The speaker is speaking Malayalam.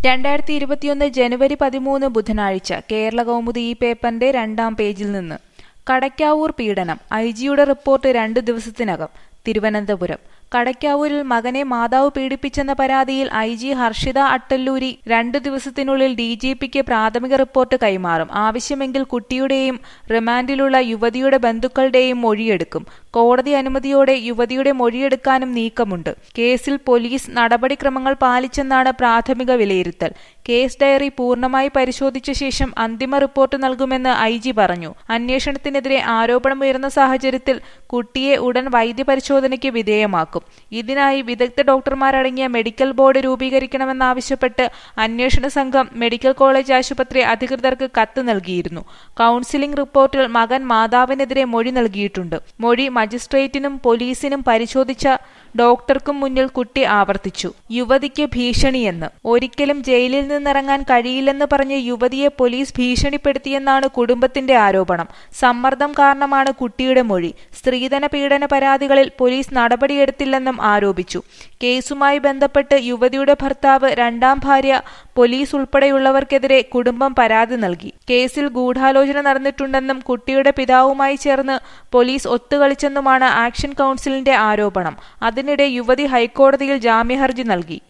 രണ്ടായിരത്തി ഇരുപത്തിയൊന്ന് ജനുവരി പതിമൂന്ന് ബുധനാഴ്ച കേരള കൗമുദി ഈ പേപ്പറിന്റെ രണ്ടാം പേജിൽ നിന്ന് കടയ്ക്കാവൂർ പീഡനം ഐ ജിയുടെ റിപ്പോർട്ട് രണ്ടു ദിവസത്തിനകം തിരുവനന്തപുരം കടയ്ക്കാവൂരിൽ മകനെ മാതാവ് പീഡിപ്പിച്ചെന്ന പരാതിയിൽ ഐ ജി ഹർഷിത അട്ടല്ലൂരി രണ്ടു ദിവസത്തിനുള്ളിൽ ഡി ജി പിക്ക് പ്രാഥമിക റിപ്പോർട്ട് കൈമാറും ആവശ്യമെങ്കിൽ കുട്ടിയുടെയും റിമാൻഡിലുള്ള യുവതിയുടെ ബന്ധുക്കളുടെയും മൊഴിയെടുക്കും കോടതി അനുമതിയോടെ യുവതിയുടെ മൊഴിയെടുക്കാനും നീക്കമുണ്ട് കേസിൽ പോലീസ് നടപടിക്രമങ്ങൾ പാലിച്ചെന്നാണ് പ്രാഥമിക വിലയിരുത്തൽ കേസ് ഡയറി പൂർണ്ണമായി പരിശോധിച്ച ശേഷം അന്തിമ റിപ്പോർട്ട് നൽകുമെന്ന് ഐ ജി പറഞ്ഞു അന്വേഷണത്തിനെതിരെ ആരോപണമുയർന്ന സാഹചര്യത്തിൽ കുട്ടിയെ ഉടൻ വൈദ്യപരിശോധനയ്ക്ക് വിധേയമാക്കും ഇതിനായി വിദഗ്ധ ഡോക്ടർമാരടങ്ങിയ മെഡിക്കൽ ബോർഡ് രൂപീകരിക്കണമെന്നാവശ്യപ്പെട്ട് അന്വേഷണ സംഘം മെഡിക്കൽ കോളേജ് ആശുപത്രി അധികൃതർക്ക് കത്ത് നൽകിയിരുന്നു കൌൺസിലിംഗ് റിപ്പോർട്ടിൽ മകൻ മാതാവിനെതിരെ മൊഴി നൽകിയിട്ടുണ്ട് മൊഴി മജിസ്ട്രേറ്റിനും പോലീസിനും പരിശോധിച്ച ഡോക്ടർക്കും മുന്നിൽ കുട്ടി ആവർത്തിച്ചു യുവതിക്ക് ഭീഷണിയെന്ന് ഒരിക്കലും ജയിലിൽ നിന്നിറങ്ങാൻ കഴിയില്ലെന്ന് പറഞ്ഞ് യുവതിയെ പോലീസ് ഭീഷണിപ്പെടുത്തിയെന്നാണ് കുടുംബത്തിന്റെ ആരോപണം സമ്മർദ്ദം കാരണമാണ് കുട്ടിയുടെ മൊഴി സ്ത്രീധന പീഡന പരാതികളിൽ പോലീസ് നടപടിയെടുത്തില്ലെന്നും ആരോപിച്ചു കേസുമായി ബന്ധപ്പെട്ട് യുവതിയുടെ ഭർത്താവ് രണ്ടാം ഭാര്യ പോലീസ് ഉൾപ്പെടെയുള്ളവർക്കെതിരെ കുടുംബം പരാതി നൽകി കേസിൽ ഗൂഢാലോചന നടന്നിട്ടുണ്ടെന്നും കുട്ടിയുടെ പിതാവുമായി ചേർന്ന് പോലീസ് ഒത്തുകളിച്ചെന്നുമാണ് ആക്ഷൻ കൌൺസിലിന്റെ ആരോപണം അതിനിടെ യുവതി ഹൈക്കോടതിയിൽ ജാമ്യഹർജി നൽകി